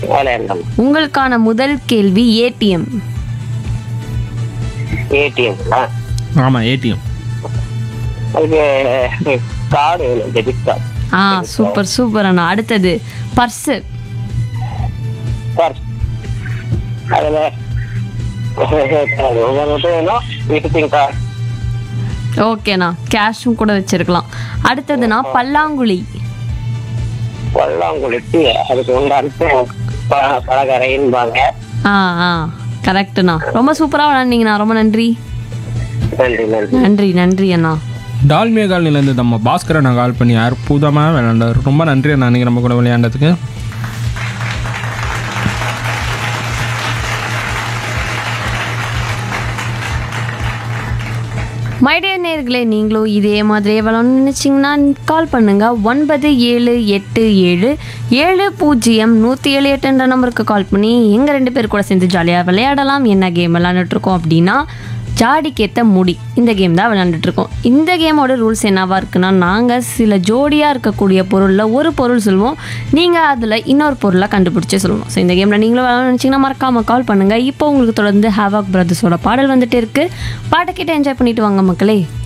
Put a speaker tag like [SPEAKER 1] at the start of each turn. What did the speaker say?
[SPEAKER 1] விளையாடலாம்
[SPEAKER 2] உங்களுக்கான முதல் கேள்வி ஏடிஎம்
[SPEAKER 1] ஏடிஎம்
[SPEAKER 3] ஆமாம் ஏடிஎம்
[SPEAKER 1] அதுக்கு கார்டு வேணும் டெபிட் கார்டு
[SPEAKER 2] ஆ சூப்பர் சூப்பர் அண்ணா அடுத்தது பர்ஸு
[SPEAKER 1] சார் அதில் ஒவ்வொரு மட்டும் வேணும் விசிட்டிங் கார்டு
[SPEAKER 2] ஓகேண்ணா கேஷும் கூட வச்சிருக்கலாம் அடுத்ததுண்ணா பல்லாங்குழி
[SPEAKER 1] பல்லாங்குழிட்டு அதுக்கு உண்டான ப- பலகரைன்பாங்க
[SPEAKER 2] ஆ ஆ கரெக்டுண்ணா ரொம்ப சூப்பராக விளாண்டிங்கண்ணா ரொம்ப நன்றி
[SPEAKER 1] நன்றி நன்றி
[SPEAKER 2] நன்றி நன்றி அண்ணா
[SPEAKER 3] டால்மியா காலனிலேருந்து நம்ம பாஸ்கரை நான் கால் பண்ணி அற்புதமாக விளையாண்டார் ரொம்ப நன்றி அண்ணா நீங்கள் நம்ம கூட விளையாண்டதுக்கு
[SPEAKER 2] மைடிய நேர்களே நீங்களும் இதே மாதிரியே விளாட்ணும்னு நினச்சிங்கன்னா கால் பண்ணுங்க ஒன்பது ஏழு எட்டு ஏழு ஏழு பூஜ்ஜியம் நூற்றி ஏழு எட்டுன்ற நம்பருக்கு கால் பண்ணி எங்கள் ரெண்டு பேர் கூட சேர்ந்து ஜாலியாக விளையாடலாம் என்ன கேம் விளாண்டுட்ருக்கோம் அப்படின்னா ஜாடிக்கேற்ற முடி இந்த கேம் தான் விளையாண்டுட்டு இருக்கோம் இந்த கேமோட ரூல்ஸ் என்னவா இருக்குன்னா நாங்கள் சில ஜோடியாக இருக்கக்கூடிய பொருளில் ஒரு பொருள் சொல்லுவோம் நீங்கள் அதில் இன்னொரு பொருளை கண்டுபிடிச்சி சொல்லணும் ஸோ இந்த கேமில் நீங்களும் விளையாட நினச்சிங்கன்னா மறக்காமல் கால் பண்ணுங்கள் இப்போ உங்களுக்கு தொடர்ந்து ஹேவாக் பிரதர்ஸோட பாடல் வந்துட்டு இருக்கு பாட்டை கேட்டு என்ஜாய் பண்ணிட்டு வாங்க மக்களே